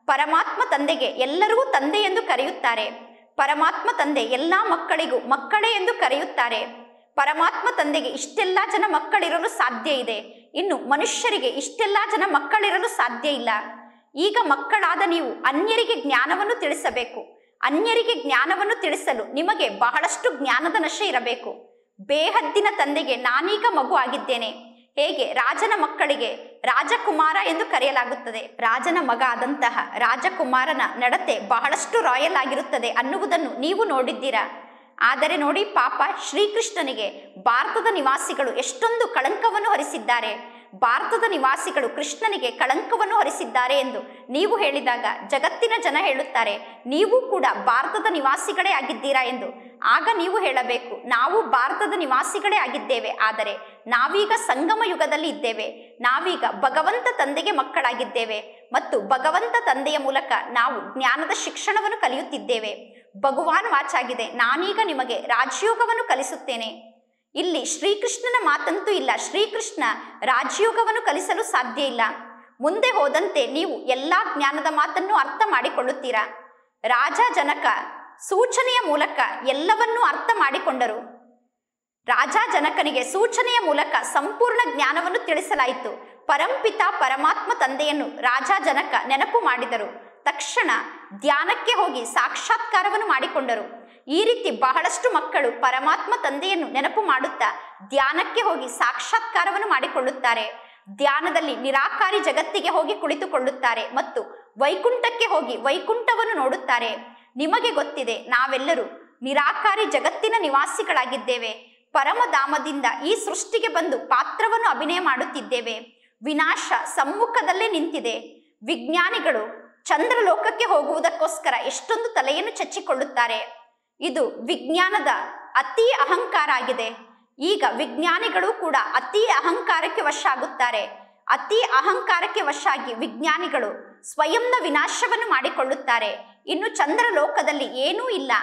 ಪರಮಾತ್ಮ ತಂದೆಗೆ ಎಲ್ಲರೂ ತಂದೆ ಎಂದು ಕರೆಯುತ್ತಾರೆ ಪರಮಾತ್ಮ ತಂದೆ ಎಲ್ಲ ಮಕ್ಕಳಿಗೂ ಮಕ್ಕಳೇ ಎಂದು ಕರೆಯುತ್ತಾರೆ ಪರಮಾತ್ಮ ತಂದೆಗೆ ಇಷ್ಟೆಲ್ಲ ಜನ ಮಕ್ಕಳಿರಲು ಸಾಧ್ಯ ಇದೆ ಇನ್ನು ಮನುಷ್ಯರಿಗೆ ಇಷ್ಟೆಲ್ಲ ಜನ ಮಕ್ಕಳಿರಲು ಸಾಧ್ಯ ಇಲ್ಲ ಈಗ ಮಕ್ಕಳಾದ ನೀವು ಅನ್ಯರಿಗೆ ಜ್ಞಾನವನ್ನು ತಿಳಿಸಬೇಕು ಅನ್ಯರಿಗೆ ಜ್ಞಾನವನ್ನು ತಿಳಿಸಲು ನಿಮಗೆ ಬಹಳಷ್ಟು ಜ್ಞಾನದ ನಶೆ ಇರಬೇಕು ಬೇಹದ್ದಿನ ತಂದೆಗೆ ನಾನೀಗ ಮಗು ಆಗಿದ್ದೇನೆ ಹೇಗೆ ರಾಜನ ಮಕ್ಕಳಿಗೆ ರಾಜಕುಮಾರ ಎಂದು ಕರೆಯಲಾಗುತ್ತದೆ ರಾಜನ ಮಗ ಆದಂತಹ ರಾಜಕುಮಾರನ ನಡತೆ ಬಹಳಷ್ಟು ರಾಯಲ್ ಆಗಿರುತ್ತದೆ ಅನ್ನುವುದನ್ನು ನೀವು ನೋಡಿದ್ದೀರಾ ಆದರೆ ನೋಡಿ ಪಾಪ ಶ್ರೀಕೃಷ್ಣನಿಗೆ ಭಾರತದ ನಿವಾಸಿಗಳು ಎಷ್ಟೊಂದು ಕಳಂಕವನ್ನು ಹೊರಿಸಿದ್ದಾರೆ ಭಾರತದ ನಿವಾಸಿಗಳು ಕೃಷ್ಣನಿಗೆ ಕಳಂಕವನ್ನು ಹೊರಿಸಿದ್ದಾರೆ ಎಂದು ನೀವು ಹೇಳಿದಾಗ ಜಗತ್ತಿನ ಜನ ಹೇಳುತ್ತಾರೆ ನೀವು ಕೂಡ ಭಾರತದ ನಿವಾಸಿಗಳೇ ಆಗಿದ್ದೀರಾ ಎಂದು ಆಗ ನೀವು ಹೇಳಬೇಕು ನಾವು ಭಾರತದ ನಿವಾಸಿಗಳೇ ಆಗಿದ್ದೇವೆ ಆದರೆ ನಾವೀಗ ಸಂಗಮ ಯುಗದಲ್ಲಿ ಇದ್ದೇವೆ ನಾವೀಗ ಭಗವಂತ ತಂದೆಗೆ ಮಕ್ಕಳಾಗಿದ್ದೇವೆ ಮತ್ತು ಭಗವಂತ ತಂದೆಯ ಮೂಲಕ ನಾವು ಜ್ಞಾನದ ಶಿಕ್ಷಣವನ್ನು ಕಲಿಯುತ್ತಿದ್ದೇವೆ ಭಗವಾನ್ ವಾಚಾಗಿದೆ ನಾನೀಗ ನಿಮಗೆ ರಾಜಯೋಗವನ್ನು ಕಲಿಸುತ್ತೇನೆ ಇಲ್ಲಿ ಶ್ರೀಕೃಷ್ಣನ ಮಾತಂತೂ ಇಲ್ಲ ಶ್ರೀಕೃಷ್ಣ ರಾಜಯೋಗವನ್ನು ಕಲಿಸಲು ಸಾಧ್ಯ ಇಲ್ಲ ಮುಂದೆ ಹೋದಂತೆ ನೀವು ಎಲ್ಲಾ ಜ್ಞಾನದ ಮಾತನ್ನು ಅರ್ಥ ಮಾಡಿಕೊಳ್ಳುತ್ತೀರಾ ರಾಜ ಜನಕ ಸೂಚನೆಯ ಮೂಲಕ ಎಲ್ಲವನ್ನೂ ಅರ್ಥ ಮಾಡಿಕೊಂಡರು ರಾಜ ಜನಕನಿಗೆ ಸೂಚನೆಯ ಮೂಲಕ ಸಂಪೂರ್ಣ ಜ್ಞಾನವನ್ನು ತಿಳಿಸಲಾಯಿತು ಪರಂಪಿತ ಪರಮಾತ್ಮ ತಂದೆಯನ್ನು ರಾಜ ಜನಕ ನೆನಪು ಮಾಡಿದರು ತಕ್ಷಣ ಧ್ಯಾನಕ್ಕೆ ಹೋಗಿ ಸಾಕ್ಷಾತ್ಕಾರವನ್ನು ಮಾಡಿಕೊಂಡರು ಈ ರೀತಿ ಬಹಳಷ್ಟು ಮಕ್ಕಳು ಪರಮಾತ್ಮ ತಂದೆಯನ್ನು ನೆನಪು ಮಾಡುತ್ತಾ ಧ್ಯಾನಕ್ಕೆ ಹೋಗಿ ಸಾಕ್ಷಾತ್ಕಾರವನ್ನು ಮಾಡಿಕೊಳ್ಳುತ್ತಾರೆ ಧ್ಯಾನದಲ್ಲಿ ನಿರಾಕಾರಿ ಜಗತ್ತಿಗೆ ಹೋಗಿ ಕುಳಿತುಕೊಳ್ಳುತ್ತಾರೆ ಮತ್ತು ವೈಕುಂಠಕ್ಕೆ ಹೋಗಿ ವೈಕುಂಠವನ್ನು ನೋಡುತ್ತಾರೆ ನಿಮಗೆ ಗೊತ್ತಿದೆ ನಾವೆಲ್ಲರೂ ನಿರಾಕಾರಿ ಜಗತ್ತಿನ ನಿವಾಸಿಗಳಾಗಿದ್ದೇವೆ ಪರಮಧಾಮದಿಂದ ಈ ಸೃಷ್ಟಿಗೆ ಬಂದು ಪಾತ್ರವನ್ನು ಅಭಿನಯ ಮಾಡುತ್ತಿದ್ದೇವೆ ವಿನಾಶ ಸಮ್ಮುಖದಲ್ಲೇ ನಿಂತಿದೆ ವಿಜ್ಞಾನಿಗಳು ಚಂದ್ರಲೋಕಕ್ಕೆ ಹೋಗುವುದಕ್ಕೋಸ್ಕರ ಎಷ್ಟೊಂದು ತಲೆಯನ್ನು ಚಚ್ಚಿಕೊಳ್ಳುತ್ತಾರೆ ಇದು ವಿಜ್ಞಾನದ ಅತಿ ಅಹಂಕಾರ ಆಗಿದೆ ಈಗ ವಿಜ್ಞಾನಿಗಳು ಕೂಡ ಅತಿ ಅಹಂಕಾರಕ್ಕೆ ವಶ ಆಗುತ್ತಾರೆ ಅತಿ ಅಹಂಕಾರಕ್ಕೆ ವಶ ಆಗಿ ವಿಜ್ಞಾನಿಗಳು ಸ್ವಯಂನ ವಿನಾಶವನ್ನು ಮಾಡಿಕೊಳ್ಳುತ್ತಾರೆ ಇನ್ನು ಚಂದ್ರಲೋಕದಲ್ಲಿ ಏನೂ ಇಲ್ಲ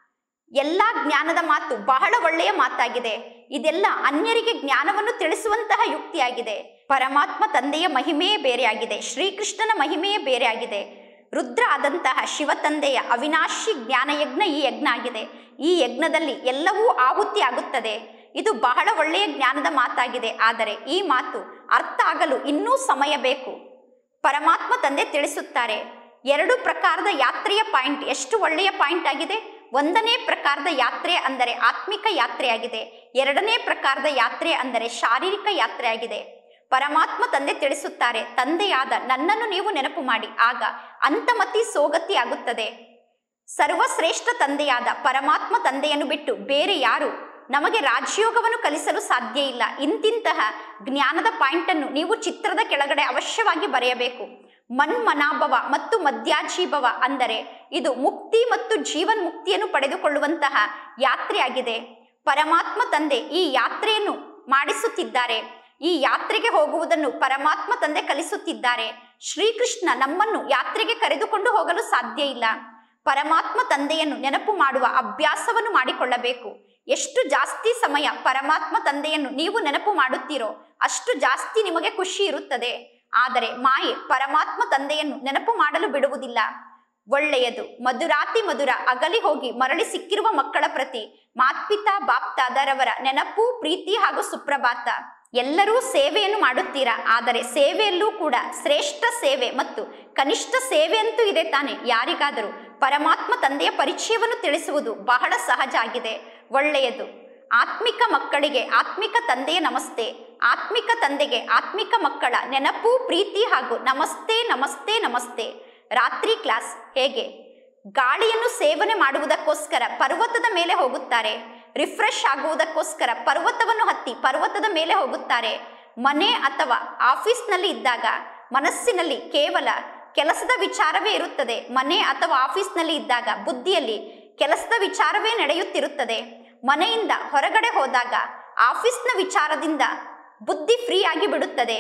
ಎಲ್ಲಾ ಜ್ಞಾನದ ಮಾತು ಬಹಳ ಒಳ್ಳೆಯ ಮಾತಾಗಿದೆ ಇದೆಲ್ಲ ಅನ್ಯರಿಗೆ ಜ್ಞಾನವನ್ನು ತಿಳಿಸುವಂತಹ ಯುಕ್ತಿಯಾಗಿದೆ ಪರಮಾತ್ಮ ತಂದೆಯ ಮಹಿಮೆಯೇ ಬೇರೆಯಾಗಿದೆ ಶ್ರೀಕೃಷ್ಣನ ಮಹಿಮೆಯೇ ಬೇರೆಯಾಗಿದೆ ರುದ್ರ ಆದಂತಹ ಶಿವ ತಂದೆಯ ಅವಿನಾಶಿ ಜ್ಞಾನಯಜ್ಞ ಈ ಯಜ್ಞ ಆಗಿದೆ ಈ ಯಜ್ಞದಲ್ಲಿ ಎಲ್ಲವೂ ಆಹುತಿ ಆಗುತ್ತದೆ ಇದು ಬಹಳ ಒಳ್ಳೆಯ ಜ್ಞಾನದ ಮಾತಾಗಿದೆ ಆದರೆ ಈ ಮಾತು ಅರ್ಥ ಆಗಲು ಇನ್ನೂ ಸಮಯ ಬೇಕು ಪರಮಾತ್ಮ ತಂದೆ ತಿಳಿಸುತ್ತಾರೆ ಎರಡು ಪ್ರಕಾರದ ಯಾತ್ರೆಯ ಪಾಯಿಂಟ್ ಎಷ್ಟು ಒಳ್ಳೆಯ ಪಾಯಿಂಟ್ ಆಗಿದೆ ಒಂದನೇ ಪ್ರಕಾರದ ಯಾತ್ರೆ ಅಂದರೆ ಆತ್ಮಿಕ ಯಾತ್ರೆಯಾಗಿದೆ ಎರಡನೇ ಪ್ರಕಾರದ ಯಾತ್ರೆ ಅಂದರೆ ಶಾರೀರಿಕ ಯಾತ್ರೆಯಾಗಿದೆ ಪರಮಾತ್ಮ ತಂದೆ ತಿಳಿಸುತ್ತಾರೆ ತಂದೆಯಾದ ನನ್ನನ್ನು ನೀವು ನೆನಪು ಮಾಡಿ ಆಗ ಅಂತಮತಿ ಸೋಗತಿ ಆಗುತ್ತದೆ ಸರ್ವಶ್ರೇಷ್ಠ ತಂದೆಯಾದ ಪರಮಾತ್ಮ ತಂದೆಯನ್ನು ಬಿಟ್ಟು ಬೇರೆ ಯಾರು ನಮಗೆ ರಾಜಯೋಗವನ್ನು ಕಲಿಸಲು ಸಾಧ್ಯ ಇಲ್ಲ ಇಂತಿಂತಹ ಜ್ಞಾನದ ಪಾಯಿಂಟನ್ನು ನೀವು ಚಿತ್ರದ ಕೆಳಗಡೆ ಅವಶ್ಯವಾಗಿ ಬರೆಯಬೇಕು ಮನ್ಮನಾಭವ ಮತ್ತು ಮಧ್ಯಾಜೀಭವ ಅಂದರೆ ಇದು ಮುಕ್ತಿ ಮತ್ತು ಜೀವನ್ ಮುಕ್ತಿಯನ್ನು ಪಡೆದುಕೊಳ್ಳುವಂತಹ ಯಾತ್ರೆಯಾಗಿದೆ ಪರಮಾತ್ಮ ತಂದೆ ಈ ಯಾತ್ರೆಯನ್ನು ಮಾಡಿಸುತ್ತಿದ್ದಾರೆ ಈ ಯಾತ್ರೆಗೆ ಹೋಗುವುದನ್ನು ಪರಮಾತ್ಮ ತಂದೆ ಕಲಿಸುತ್ತಿದ್ದಾರೆ ಶ್ರೀಕೃಷ್ಣ ನಮ್ಮನ್ನು ಯಾತ್ರೆಗೆ ಕರೆದುಕೊಂಡು ಹೋಗಲು ಸಾಧ್ಯ ಇಲ್ಲ ಪರಮಾತ್ಮ ತಂದೆಯನ್ನು ನೆನಪು ಮಾಡುವ ಅಭ್ಯಾಸವನ್ನು ಮಾಡಿಕೊಳ್ಳಬೇಕು ಎಷ್ಟು ಜಾಸ್ತಿ ಸಮಯ ಪರಮಾತ್ಮ ತಂದೆಯನ್ನು ನೀವು ನೆನಪು ಮಾಡುತ್ತೀರೋ ಅಷ್ಟು ಜಾಸ್ತಿ ನಿಮಗೆ ಖುಷಿ ಇರುತ್ತದೆ ಆದರೆ ಮಾಯೆ ಪರಮಾತ್ಮ ತಂದೆಯನ್ನು ನೆನಪು ಮಾಡಲು ಬಿಡುವುದಿಲ್ಲ ಒಳ್ಳೆಯದು ಮಧುರಾತಿ ಮಧುರ ಅಗಲಿ ಹೋಗಿ ಮರಳಿ ಸಿಕ್ಕಿರುವ ಮಕ್ಕಳ ಪ್ರತಿ ಮಾತ್ಪಿತಾ ಬಾಪ್ತಾದರವರ ನೆನಪು ಪ್ರೀತಿ ಹಾಗೂ ಸುಪ್ರಭಾತ ಎಲ್ಲರೂ ಸೇವೆಯನ್ನು ಮಾಡುತ್ತೀರಾ ಆದರೆ ಸೇವೆಯಲ್ಲೂ ಕೂಡ ಶ್ರೇಷ್ಠ ಸೇವೆ ಮತ್ತು ಕನಿಷ್ಠ ಸೇವೆ ಅಂತೂ ಇದೆ ತಾನೆ ಯಾರಿಗಾದರೂ ಪರಮಾತ್ಮ ತಂದೆಯ ಪರಿಚಯವನ್ನು ತಿಳಿಸುವುದು ಬಹಳ ಸಹಜ ಆಗಿದೆ ಒಳ್ಳೆಯದು ಆತ್ಮಿಕ ಮಕ್ಕಳಿಗೆ ಆತ್ಮಿಕ ತಂದೆಯ ನಮಸ್ತೆ ಆತ್ಮಿಕ ತಂದೆಗೆ ಆತ್ಮಿಕ ಮಕ್ಕಳ ನೆನಪು ಪ್ರೀತಿ ಹಾಗೂ ನಮಸ್ತೆ ನಮಸ್ತೆ ನಮಸ್ತೆ ರಾತ್ರಿ ಕ್ಲಾಸ್ ಹೇಗೆ ಗಾಳಿಯನ್ನು ಸೇವನೆ ಮಾಡುವುದಕ್ಕೋಸ್ಕರ ಪರ್ವತದ ಮೇಲೆ ಹೋಗುತ್ತಾರೆ ರಿಫ್ರೆಶ್ ಆಗುವುದಕ್ಕೋಸ್ಕರ ಪರ್ವತವನ್ನು ಹತ್ತಿ ಪರ್ವತದ ಮೇಲೆ ಹೋಗುತ್ತಾರೆ ಮನೆ ಅಥವಾ ಆಫೀಸ್ನಲ್ಲಿ ಇದ್ದಾಗ ಮನಸ್ಸಿನಲ್ಲಿ ಕೇವಲ ಕೆಲಸದ ವಿಚಾರವೇ ಇರುತ್ತದೆ ಮನೆ ಅಥವಾ ಆಫೀಸ್ನಲ್ಲಿ ಇದ್ದಾಗ ಬುದ್ಧಿಯಲ್ಲಿ ಕೆಲಸದ ವಿಚಾರವೇ ನಡೆಯುತ್ತಿರುತ್ತದೆ ಮನೆಯಿಂದ ಹೊರಗಡೆ ಹೋದಾಗ ಆಫೀಸ್ನ ವಿಚಾರದಿಂದ ಬುದ್ಧಿ ಫ್ರೀ ಆಗಿ ಬಿಡುತ್ತದೆ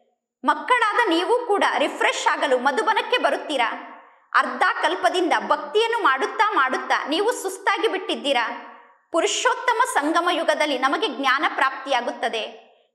ಮಕ್ಕಳಾದ ನೀವು ಕೂಡ ರಿಫ್ರೆಶ್ ಆಗಲು ಮಧುಬನಕ್ಕೆ ಬರುತ್ತೀರಾ ಅರ್ಧ ಕಲ್ಪದಿಂದ ಭಕ್ತಿಯನ್ನು ಮಾಡುತ್ತಾ ಮಾಡುತ್ತಾ ನೀವು ಸುಸ್ತಾಗಿ ಬಿಟ್ಟಿದ್ದೀರಾ ಪುರುಷೋತ್ತಮ ಸಂಗಮ ಯುಗದಲ್ಲಿ ನಮಗೆ ಜ್ಞಾನ ಪ್ರಾಪ್ತಿಯಾಗುತ್ತದೆ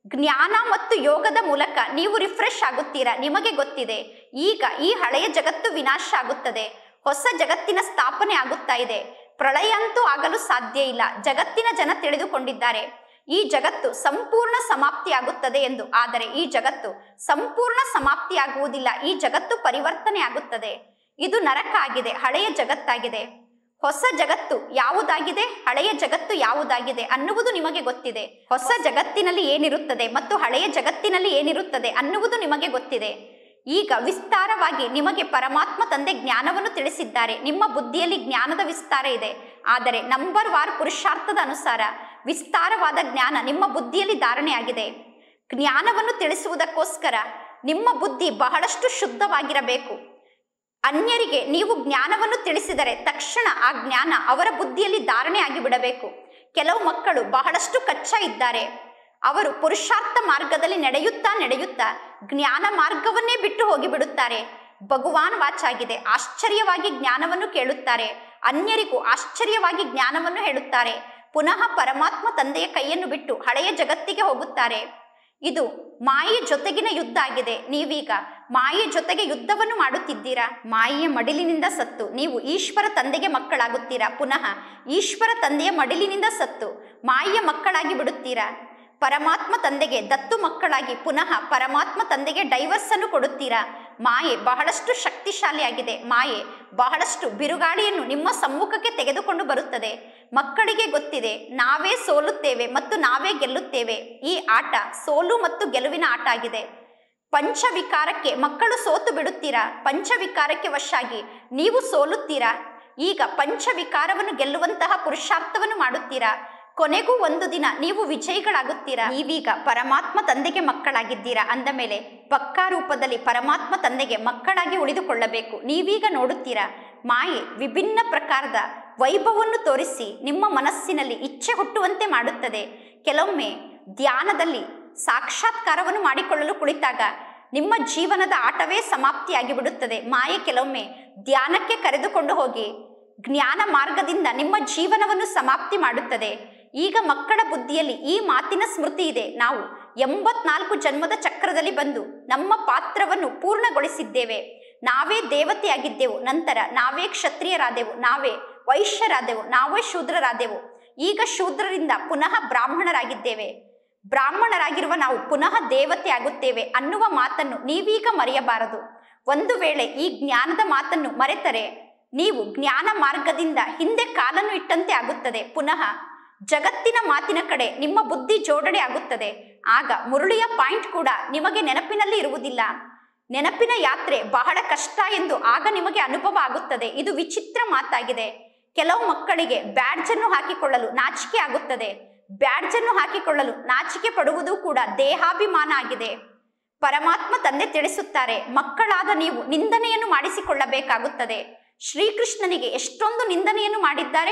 ಜ್ಞಾನ ಮತ್ತು ಯೋಗದ ಮೂಲಕ ನೀವು ರಿಫ್ರೆಶ್ ಆಗುತ್ತೀರಾ ನಿಮಗೆ ಗೊತ್ತಿದೆ ಈಗ ಈ ಹಳೆಯ ಜಗತ್ತು ವಿನಾಶ ಆಗುತ್ತದೆ ಹೊಸ ಜಗತ್ತಿನ ಸ್ಥಾಪನೆ ಆಗುತ್ತಾ ಇದೆ ಪ್ರಳಯ ಅಂತೂ ಆಗಲು ಸಾಧ್ಯ ಇಲ್ಲ ಜಗತ್ತಿನ ಜನ ತಿಳಿದುಕೊಂಡಿದ್ದಾರೆ ಈ ಜಗತ್ತು ಸಂಪೂರ್ಣ ಸಮಾಪ್ತಿಯಾಗುತ್ತದೆ ಎಂದು ಆದರೆ ಈ ಜಗತ್ತು ಸಂಪೂರ್ಣ ಸಮಾಪ್ತಿಯಾಗುವುದಿಲ್ಲ ಈ ಜಗತ್ತು ಪರಿವರ್ತನೆ ಆಗುತ್ತದೆ ಇದು ನರಕ ಆಗಿದೆ ಹಳೆಯ ಜಗತ್ತಾಗಿದೆ ಹೊಸ ಜಗತ್ತು ಯಾವುದಾಗಿದೆ ಹಳೆಯ ಜಗತ್ತು ಯಾವುದಾಗಿದೆ ಅನ್ನುವುದು ನಿಮಗೆ ಗೊತ್ತಿದೆ ಹೊಸ ಜಗತ್ತಿನಲ್ಲಿ ಏನಿರುತ್ತದೆ ಮತ್ತು ಹಳೆಯ ಜಗತ್ತಿನಲ್ಲಿ ಏನಿರುತ್ತದೆ ಅನ್ನುವುದು ನಿಮಗೆ ಗೊತ್ತಿದೆ ಈಗ ವಿಸ್ತಾರವಾಗಿ ನಿಮಗೆ ಪರಮಾತ್ಮ ತಂದೆ ಜ್ಞಾನವನ್ನು ತಿಳಿಸಿದ್ದಾರೆ ನಿಮ್ಮ ಬುದ್ಧಿಯಲ್ಲಿ ಜ್ಞಾನದ ವಿಸ್ತಾರ ಇದೆ ಆದರೆ ನಂಬರ್ ವಾರ್ ಪುರುಷಾರ್ಥದ ಅನುಸಾರ ವಿಸ್ತಾರವಾದ ಜ್ಞಾನ ನಿಮ್ಮ ಬುದ್ಧಿಯಲ್ಲಿ ಧಾರಣೆಯಾಗಿದೆ ಜ್ಞಾನವನ್ನು ತಿಳಿಸುವುದಕ್ಕೋಸ್ಕರ ನಿಮ್ಮ ಬುದ್ಧಿ ಬಹಳಷ್ಟು ಶುದ್ಧವಾಗಿರಬೇಕು ಅನ್ಯರಿಗೆ ನೀವು ಜ್ಞಾನವನ್ನು ತಿಳಿಸಿದರೆ ತಕ್ಷಣ ಆ ಜ್ಞಾನ ಅವರ ಬುದ್ಧಿಯಲ್ಲಿ ಧಾರಣೆ ಆಗಿಬಿಡಬೇಕು ಕೆಲವು ಮಕ್ಕಳು ಬಹಳಷ್ಟು ಕಚ್ಚಾ ಇದ್ದಾರೆ ಅವರು ಪುರುಷಾರ್ಥ ಮಾರ್ಗದಲ್ಲಿ ನಡೆಯುತ್ತಾ ನಡೆಯುತ್ತಾ ಜ್ಞಾನ ಮಾರ್ಗವನ್ನೇ ಬಿಟ್ಟು ಹೋಗಿಬಿಡುತ್ತಾರೆ ಭಗವಾನ್ ವಾಚಾಗಿದೆ ಆಶ್ಚರ್ಯವಾಗಿ ಜ್ಞಾನವನ್ನು ಕೇಳುತ್ತಾರೆ ಅನ್ಯರಿಗೂ ಆಶ್ಚರ್ಯವಾಗಿ ಜ್ಞಾನವನ್ನು ಹೇಳುತ್ತಾರೆ ಪುನಃ ಪರಮಾತ್ಮ ತಂದೆಯ ಕೈಯನ್ನು ಬಿಟ್ಟು ಹಳೆಯ ಜಗತ್ತಿಗೆ ಹೋಗುತ್ತಾರೆ ಇದು ಮಾಯೆ ಜೊತೆಗಿನ ಯುದ್ಧ ಆಗಿದೆ ನೀವೀಗ ಮಾಯೆ ಜೊತೆಗೆ ಯುದ್ಧವನ್ನು ಮಾಡುತ್ತಿದ್ದೀರಾ ಮಾಯೆಯ ಮಡಿಲಿನಿಂದ ಸತ್ತು ನೀವು ಈಶ್ವರ ತಂದೆಗೆ ಮಕ್ಕಳಾಗುತ್ತೀರಾ ಪುನಃ ಈಶ್ವರ ತಂದೆಯ ಮಡಿಲಿನಿಂದ ಸತ್ತು ಮಾಯೆಯ ಮಕ್ಕಳಾಗಿ ಬಿಡುತ್ತೀರಾ ಪರಮಾತ್ಮ ತಂದೆಗೆ ದತ್ತು ಮಕ್ಕಳಾಗಿ ಪುನಃ ಪರಮಾತ್ಮ ತಂದೆಗೆ ಡೈವರ್ಸ್ ಅನ್ನು ಕೊಡುತ್ತೀರಾ ಮಾಯೆ ಬಹಳಷ್ಟು ಶಕ್ತಿಶಾಲಿಯಾಗಿದೆ ಮಾಯೆ ಬಹಳಷ್ಟು ಬಿರುಗಾಳಿಯನ್ನು ನಿಮ್ಮ ಸಮ್ಮುಖಕ್ಕೆ ತೆಗೆದುಕೊಂಡು ಬರುತ್ತದೆ ಮಕ್ಕಳಿಗೆ ಗೊತ್ತಿದೆ ನಾವೇ ಸೋಲುತ್ತೇವೆ ಮತ್ತು ನಾವೇ ಗೆಲ್ಲುತ್ತೇವೆ ಈ ಆಟ ಸೋಲು ಮತ್ತು ಗೆಲುವಿನ ಆಟ ಆಗಿದೆ ಪಂಚವಿಕಾರಕ್ಕೆ ಮಕ್ಕಳು ಸೋತು ಬಿಡುತ್ತೀರಾ ಪಂಚವಿಕಾರಕ್ಕೆ ವಶಾಗಿ ನೀವು ಸೋಲುತ್ತೀರಾ ಈಗ ಪಂಚವಿಕಾರವನ್ನು ಗೆಲ್ಲುವಂತಹ ಪುರುಷಾರ್ಥವನ್ನು ಮಾಡುತ್ತೀರಾ ಕೊನೆಗೂ ಒಂದು ದಿನ ನೀವು ವಿಜಯಿಗಳಾಗುತ್ತೀರಾ ನೀವೀಗ ಪರಮಾತ್ಮ ತಂದೆಗೆ ಮಕ್ಕಳಾಗಿದ್ದೀರಾ ಅಂದ ಮೇಲೆ ಪಕ್ಕಾ ರೂಪದಲ್ಲಿ ಪರಮಾತ್ಮ ತಂದೆಗೆ ಮಕ್ಕಳಾಗಿ ಉಳಿದುಕೊಳ್ಳಬೇಕು ನೀವೀಗ ನೋಡುತ್ತೀರಾ ಮಾಯೆ ವಿಭಿನ್ನ ಪ್ರಕಾರದ ವೈಭವವನ್ನು ತೋರಿಸಿ ನಿಮ್ಮ ಮನಸ್ಸಿನಲ್ಲಿ ಇಚ್ಛೆ ಹುಟ್ಟುವಂತೆ ಮಾಡುತ್ತದೆ ಕೆಲವೊಮ್ಮೆ ಧ್ಯಾನದಲ್ಲಿ ಸಾಕ್ಷಾತ್ಕಾರವನ್ನು ಮಾಡಿಕೊಳ್ಳಲು ಕುಳಿತಾಗ ನಿಮ್ಮ ಜೀವನದ ಆಟವೇ ಸಮಾಪ್ತಿಯಾಗಿ ಬಿಡುತ್ತದೆ ಮಾಯೆ ಕೆಲವೊಮ್ಮೆ ಧ್ಯಾನಕ್ಕೆ ಕರೆದುಕೊಂಡು ಹೋಗಿ ಜ್ಞಾನ ಮಾರ್ಗದಿಂದ ನಿಮ್ಮ ಜೀವನವನ್ನು ಸಮಾಪ್ತಿ ಮಾಡುತ್ತದೆ ಈಗ ಮಕ್ಕಳ ಬುದ್ಧಿಯಲ್ಲಿ ಈ ಮಾತಿನ ಸ್ಮೃತಿ ಇದೆ ನಾವು ಎಂಬತ್ನಾಲ್ಕು ಜನ್ಮದ ಚಕ್ರದಲ್ಲಿ ಬಂದು ನಮ್ಮ ಪಾತ್ರವನ್ನು ಪೂರ್ಣಗೊಳಿಸಿದ್ದೇವೆ ನಾವೇ ದೇವತೆಯಾಗಿದ್ದೆವು ನಂತರ ನಾವೇ ಕ್ಷತ್ರಿಯರಾದೆವು ನಾವೇ ವೈಶ್ಯರಾದೆವು ನಾವೇ ಶೂದ್ರರಾದೆವು ಈಗ ಶೂದ್ರರಿಂದ ಪುನಃ ಬ್ರಾಹ್ಮಣರಾಗಿದ್ದೇವೆ ಬ್ರಾಹ್ಮಣರಾಗಿರುವ ನಾವು ಪುನಃ ದೇವತೆ ಆಗುತ್ತೇವೆ ಅನ್ನುವ ಮಾತನ್ನು ನೀವೀಗ ಮರೆಯಬಾರದು ಒಂದು ವೇಳೆ ಈ ಜ್ಞಾನದ ಮಾತನ್ನು ಮರೆತರೆ ನೀವು ಜ್ಞಾನ ಮಾರ್ಗದಿಂದ ಹಿಂದೆ ಕಾಲನ್ನು ಇಟ್ಟಂತೆ ಆಗುತ್ತದೆ ಪುನಃ ಜಗತ್ತಿನ ಮಾತಿನ ಕಡೆ ನಿಮ್ಮ ಬುದ್ಧಿ ಜೋಡಣೆ ಆಗುತ್ತದೆ ಆಗ ಮುರುಳಿಯ ಪಾಯಿಂಟ್ ಕೂಡ ನಿಮಗೆ ನೆನಪಿನಲ್ಲಿ ಇರುವುದಿಲ್ಲ ನೆನಪಿನ ಯಾತ್ರೆ ಬಹಳ ಕಷ್ಟ ಎಂದು ಆಗ ನಿಮಗೆ ಅನುಭವ ಆಗುತ್ತದೆ ಇದು ವಿಚಿತ್ರ ಮಾತಾಗಿದೆ ಕೆಲವು ಮಕ್ಕಳಿಗೆ ಬ್ಯಾಡ್ಜ್ ಅನ್ನು ಹಾಕಿಕೊಳ್ಳಲು ನಾಚಿಕೆ ಆಗುತ್ತದೆ ಬ್ಯಾಡ್ಜ್ ಅನ್ನು ಹಾಕಿಕೊಳ್ಳಲು ನಾಚಿಕೆ ಪಡುವುದು ಕೂಡ ದೇಹಾಭಿಮಾನ ಆಗಿದೆ ಪರಮಾತ್ಮ ತಂದೆ ತಿಳಿಸುತ್ತಾರೆ ಮಕ್ಕಳಾದ ನೀವು ನಿಂದನೆಯನ್ನು ಮಾಡಿಸಿಕೊಳ್ಳಬೇಕಾಗುತ್ತದೆ ಶ್ರೀಕೃಷ್ಣನಿಗೆ ಎಷ್ಟೊಂದು ನಿಂದನೆಯನ್ನು ಮಾಡಿದ್ದಾರೆ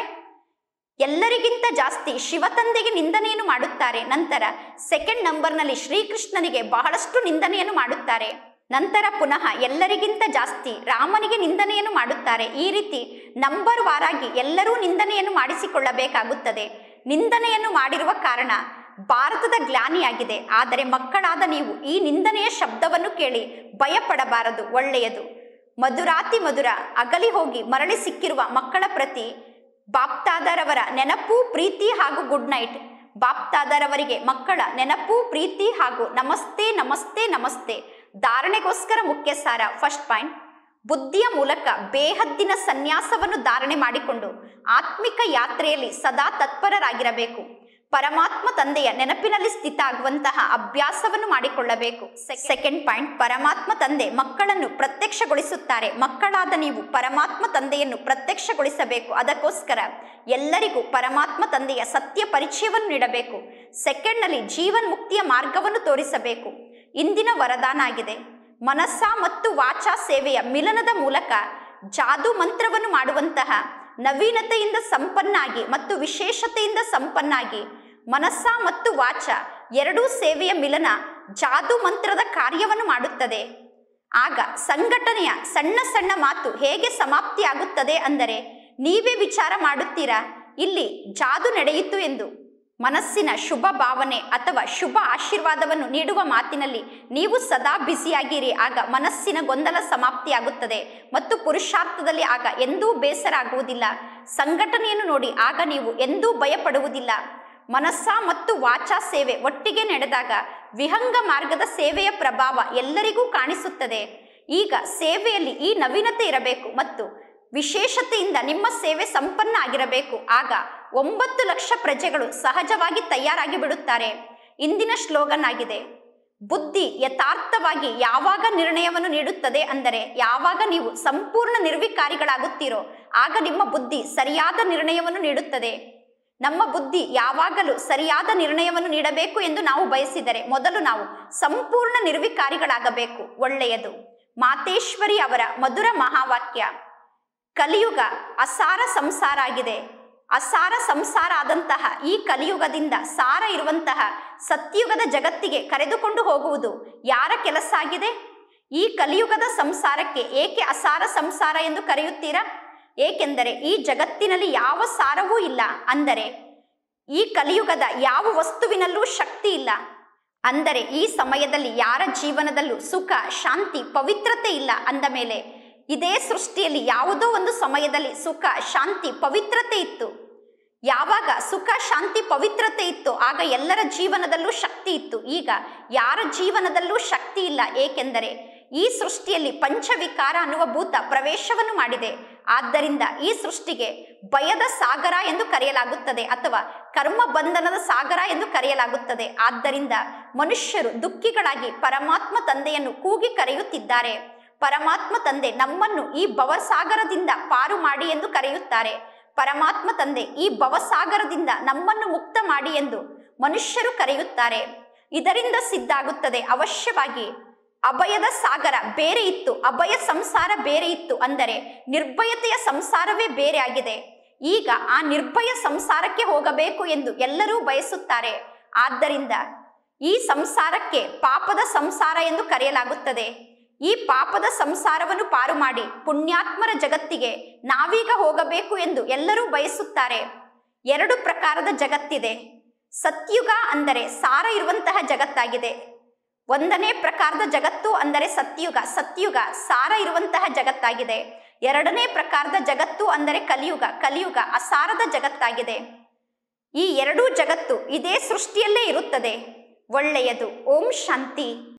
ಎಲ್ಲರಿಗಿಂತ ಜಾಸ್ತಿ ಶಿವತಂದೆಗೆ ನಿಂದನೆಯನ್ನು ಮಾಡುತ್ತಾರೆ ನಂತರ ಸೆಕೆಂಡ್ ನಂಬರ್ನಲ್ಲಿ ಶ್ರೀಕೃಷ್ಣನಿಗೆ ಬಹಳಷ್ಟು ನಿಂದನೆಯನ್ನು ಮಾಡುತ್ತಾರೆ ನಂತರ ಪುನಃ ಎಲ್ಲರಿಗಿಂತ ಜಾಸ್ತಿ ರಾಮನಿಗೆ ನಿಂದನೆಯನ್ನು ಮಾಡುತ್ತಾರೆ ಈ ರೀತಿ ನಂಬರ್ ವಾರಾಗಿ ಎಲ್ಲರೂ ನಿಂದನೆಯನ್ನು ಮಾಡಿಸಿಕೊಳ್ಳಬೇಕಾಗುತ್ತದೆ ನಿಂದನೆಯನ್ನು ಮಾಡಿರುವ ಕಾರಣ ಭಾರತದ ಗ್ಲಾನಿಯಾಗಿದೆ ಆದರೆ ಮಕ್ಕಳಾದ ನೀವು ಈ ನಿಂದನೆಯ ಶಬ್ದವನ್ನು ಕೇಳಿ ಭಯಪಡಬಾರದು ಒಳ್ಳೆಯದು ಮಧುರಾತಿ ಮಧುರ ಅಗಲಿ ಹೋಗಿ ಮರಳಿ ಸಿಕ್ಕಿರುವ ಮಕ್ಕಳ ಪ್ರತಿ ಬಾಪ್ತಾದರವರ ನೆನಪು ಪ್ರೀತಿ ಹಾಗೂ ಗುಡ್ ನೈಟ್ ಬಾಪ್ತಾದರವರಿಗೆ ಮಕ್ಕಳ ನೆನಪು ಪ್ರೀತಿ ಹಾಗೂ ನಮಸ್ತೆ ನಮಸ್ತೆ ನಮಸ್ತೆ ಧಾರಣೆಗೋಸ್ಕರ ಮುಖ್ಯ ಸಾರ ಫಸ್ಟ್ ಪಾಯಿಂಟ್ ಬುದ್ಧಿಯ ಮೂಲಕ ಬೇಹದ್ದಿನ ಸನ್ಯಾಸವನ್ನು ಧಾರಣೆ ಮಾಡಿಕೊಂಡು ಆತ್ಮಿಕ ಯಾತ್ರೆಯಲ್ಲಿ ಸದಾ ತತ್ಪರರಾಗಿರಬೇಕು ಪರಮಾತ್ಮ ತಂದೆಯ ನೆನಪಿನಲ್ಲಿ ಸ್ಥಿತ ಆಗುವಂತಹ ಅಭ್ಯಾಸವನ್ನು ಮಾಡಿಕೊಳ್ಳಬೇಕು ಸೆಕೆಂಡ್ ಪಾಯಿಂಟ್ ಪರಮಾತ್ಮ ತಂದೆ ಮಕ್ಕಳನ್ನು ಪ್ರತ್ಯಕ್ಷಗೊಳಿಸುತ್ತಾರೆ ಮಕ್ಕಳಾದ ನೀವು ಪರಮಾತ್ಮ ತಂದೆಯನ್ನು ಪ್ರತ್ಯಕ್ಷಗೊಳಿಸಬೇಕು ಅದಕ್ಕೋಸ್ಕರ ಎಲ್ಲರಿಗೂ ಪರಮಾತ್ಮ ತಂದೆಯ ಸತ್ಯ ಪರಿಚಯವನ್ನು ನೀಡಬೇಕು ಸೆಕೆಂಡ್ನಲ್ಲಿ ಜೀವನ್ ಮುಕ್ತಿಯ ಮಾರ್ಗವನ್ನು ತೋರಿಸಬೇಕು ಇಂದಿನ ವರದಾನ ಆಗಿದೆ ಮನಸ್ಸ ಮತ್ತು ವಾಚಾ ಸೇವೆಯ ಮಿಲನದ ಮೂಲಕ ಜಾದು ಮಂತ್ರವನ್ನು ಮಾಡುವಂತಹ ನವೀನತೆಯಿಂದ ಸಂಪನ್ನಾಗಿ ಮತ್ತು ವಿಶೇಷತೆಯಿಂದ ಸಂಪನ್ನಾಗಿ ಮನಸ್ಸ ಮತ್ತು ವಾಚ ಎರಡೂ ಸೇವೆಯ ಮಿಲನ ಜಾದು ಮಂತ್ರದ ಕಾರ್ಯವನ್ನು ಮಾಡುತ್ತದೆ ಆಗ ಸಂಘಟನೆಯ ಸಣ್ಣ ಸಣ್ಣ ಮಾತು ಹೇಗೆ ಸಮಾಪ್ತಿಯಾಗುತ್ತದೆ ಅಂದರೆ ನೀವೇ ವಿಚಾರ ಮಾಡುತ್ತೀರಾ ಇಲ್ಲಿ ಜಾದು ನಡೆಯಿತು ಎಂದು ಮನಸ್ಸಿನ ಶುಭ ಭಾವನೆ ಅಥವಾ ಶುಭ ಆಶೀರ್ವಾದವನ್ನು ನೀಡುವ ಮಾತಿನಲ್ಲಿ ನೀವು ಸದಾ ಬ್ಯುಸಿಯಾಗಿರಿ ಆಗ ಮನಸ್ಸಿನ ಗೊಂದಲ ಸಮಾಪ್ತಿಯಾಗುತ್ತದೆ ಮತ್ತು ಪುರುಷಾರ್ಥದಲ್ಲಿ ಆಗ ಎಂದೂ ಬೇಸರ ಆಗುವುದಿಲ್ಲ ಸಂಘಟನೆಯನ್ನು ನೋಡಿ ಆಗ ನೀವು ಎಂದೂ ಭಯಪಡುವುದಿಲ್ಲ ಮನಸ್ಸ ಮತ್ತು ವಾಚಾ ಸೇವೆ ಒಟ್ಟಿಗೆ ನಡೆದಾಗ ವಿಹಂಗ ಮಾರ್ಗದ ಸೇವೆಯ ಪ್ರಭಾವ ಎಲ್ಲರಿಗೂ ಕಾಣಿಸುತ್ತದೆ ಈಗ ಸೇವೆಯಲ್ಲಿ ಈ ನವೀನತೆ ಇರಬೇಕು ಮತ್ತು ವಿಶೇಷತೆಯಿಂದ ನಿಮ್ಮ ಸೇವೆ ಸಂಪನ್ನ ಆಗಿರಬೇಕು ಆಗ ಒಂಬತ್ತು ಲಕ್ಷ ಪ್ರಜೆಗಳು ಸಹಜವಾಗಿ ತಯಾರಾಗಿ ಬಿಡುತ್ತಾರೆ ಇಂದಿನ ಸ್ಲೋಗನ್ ಆಗಿದೆ ಬುದ್ಧಿ ಯಥಾರ್ಥವಾಗಿ ಯಾವಾಗ ನಿರ್ಣಯವನ್ನು ನೀಡುತ್ತದೆ ಅಂದರೆ ಯಾವಾಗ ನೀವು ಸಂಪೂರ್ಣ ನಿರ್ವಿಕಾರಿಗಳಾಗುತ್ತೀರೋ ಆಗ ನಿಮ್ಮ ಬುದ್ಧಿ ಸರಿಯಾದ ನಿರ್ಣಯವನ್ನು ನೀಡುತ್ತದೆ ನಮ್ಮ ಬುದ್ಧಿ ಯಾವಾಗಲೂ ಸರಿಯಾದ ನಿರ್ಣಯವನ್ನು ನೀಡಬೇಕು ಎಂದು ನಾವು ಬಯಸಿದರೆ ಮೊದಲು ನಾವು ಸಂಪೂರ್ಣ ನಿರ್ವಿಕಾರಿಗಳಾಗಬೇಕು ಒಳ್ಳೆಯದು ಮಾತೇಶ್ವರಿ ಅವರ ಮಧುರ ಮಹಾವಾಕ್ಯ ಕಲಿಯುಗ ಅಸಾರ ಸಂಸಾರ ಆಗಿದೆ ಅಸಾರ ಸಂಸಾರ ಆದಂತಹ ಈ ಕಲಿಯುಗದಿಂದ ಸಾರ ಇರುವಂತಹ ಸತ್ಯುಗದ ಜಗತ್ತಿಗೆ ಕರೆದುಕೊಂಡು ಹೋಗುವುದು ಯಾರ ಕೆಲಸ ಆಗಿದೆ ಈ ಕಲಿಯುಗದ ಸಂಸಾರಕ್ಕೆ ಏಕೆ ಅಸಾರ ಸಂಸಾರ ಎಂದು ಕರೆಯುತ್ತೀರಾ ಏಕೆಂದರೆ ಈ ಜಗತ್ತಿನಲ್ಲಿ ಯಾವ ಸಾರವೂ ಇಲ್ಲ ಅಂದರೆ ಈ ಕಲಿಯುಗದ ಯಾವ ವಸ್ತುವಿನಲ್ಲೂ ಶಕ್ತಿ ಇಲ್ಲ ಅಂದರೆ ಈ ಸಮಯದಲ್ಲಿ ಯಾರ ಜೀವನದಲ್ಲೂ ಸುಖ ಶಾಂತಿ ಪವಿತ್ರತೆ ಇಲ್ಲ ಅಂದ ಮೇಲೆ ಇದೇ ಸೃಷ್ಟಿಯಲ್ಲಿ ಯಾವುದೋ ಒಂದು ಸಮಯದಲ್ಲಿ ಸುಖ ಶಾಂತಿ ಪವಿತ್ರತೆ ಇತ್ತು ಯಾವಾಗ ಸುಖ ಶಾಂತಿ ಪವಿತ್ರತೆ ಇತ್ತು ಆಗ ಎಲ್ಲರ ಜೀವನದಲ್ಲೂ ಶಕ್ತಿ ಇತ್ತು ಈಗ ಯಾರ ಜೀವನದಲ್ಲೂ ಶಕ್ತಿ ಇಲ್ಲ ಏಕೆಂದರೆ ಈ ಸೃಷ್ಟಿಯಲ್ಲಿ ಪಂಚವಿಕಾರ ಅನ್ನುವ ಭೂತ ಪ್ರವೇಶವನ್ನು ಮಾಡಿದೆ ಆದ್ದರಿಂದ ಈ ಸೃಷ್ಟಿಗೆ ಭಯದ ಸಾಗರ ಎಂದು ಕರೆಯಲಾಗುತ್ತದೆ ಅಥವಾ ಕರ್ಮ ಬಂಧನದ ಸಾಗರ ಎಂದು ಕರೆಯಲಾಗುತ್ತದೆ ಆದ್ದರಿಂದ ಮನುಷ್ಯರು ದುಃಖಿಗಳಾಗಿ ಪರಮಾತ್ಮ ತಂದೆಯನ್ನು ಕೂಗಿ ಕರೆಯುತ್ತಿದ್ದಾರೆ ಪರಮಾತ್ಮ ತಂದೆ ನಮ್ಮನ್ನು ಈ ಭವಸಾಗರದಿಂದ ಪಾರು ಮಾಡಿ ಎಂದು ಕರೆಯುತ್ತಾರೆ ಪರಮಾತ್ಮ ತಂದೆ ಈ ಭವಸಾಗರದಿಂದ ನಮ್ಮನ್ನು ಮುಕ್ತ ಮಾಡಿ ಎಂದು ಮನುಷ್ಯರು ಕರೆಯುತ್ತಾರೆ ಇದರಿಂದ ಸಿದ್ಧಾಗುತ್ತದೆ ಅವಶ್ಯವಾಗಿ ಅಭಯದ ಸಾಗರ ಬೇರೆ ಇತ್ತು ಅಭಯ ಸಂಸಾರ ಬೇರೆ ಇತ್ತು ಅಂದರೆ ನಿರ್ಭಯತೆಯ ಸಂಸಾರವೇ ಬೇರೆ ಆಗಿದೆ ಈಗ ಆ ನಿರ್ಭಯ ಸಂಸಾರಕ್ಕೆ ಹೋಗಬೇಕು ಎಂದು ಎಲ್ಲರೂ ಬಯಸುತ್ತಾರೆ ಆದ್ದರಿಂದ ಈ ಸಂಸಾರಕ್ಕೆ ಪಾಪದ ಸಂಸಾರ ಎಂದು ಕರೆಯಲಾಗುತ್ತದೆ ಈ ಪಾಪದ ಸಂಸಾರವನ್ನು ಪಾರು ಮಾಡಿ ಪುಣ್ಯಾತ್ಮರ ಜಗತ್ತಿಗೆ ನಾವೀಗ ಹೋಗಬೇಕು ಎಂದು ಎಲ್ಲರೂ ಬಯಸುತ್ತಾರೆ ಎರಡು ಪ್ರಕಾರದ ಜಗತ್ತಿದೆ ಸತ್ಯುಗ ಅಂದರೆ ಸಾರ ಇರುವಂತಹ ಜಗತ್ತಾಗಿದೆ ಒಂದನೇ ಪ್ರಕಾರದ ಜಗತ್ತು ಅಂದರೆ ಸತ್ಯುಗ ಸತ್ಯುಗ ಸಾರ ಇರುವಂತಹ ಜಗತ್ತಾಗಿದೆ ಎರಡನೇ ಪ್ರಕಾರದ ಜಗತ್ತು ಅಂದರೆ ಕಲಿಯುಗ ಕಲಿಯುಗ ಅಸಾರದ ಜಗತ್ತಾಗಿದೆ ಈ ಎರಡೂ ಜಗತ್ತು ಇದೇ ಸೃಷ್ಟಿಯಲ್ಲೇ ಇರುತ್ತದೆ ಒಳ್ಳೆಯದು ಓಂ ಶಾಂತಿ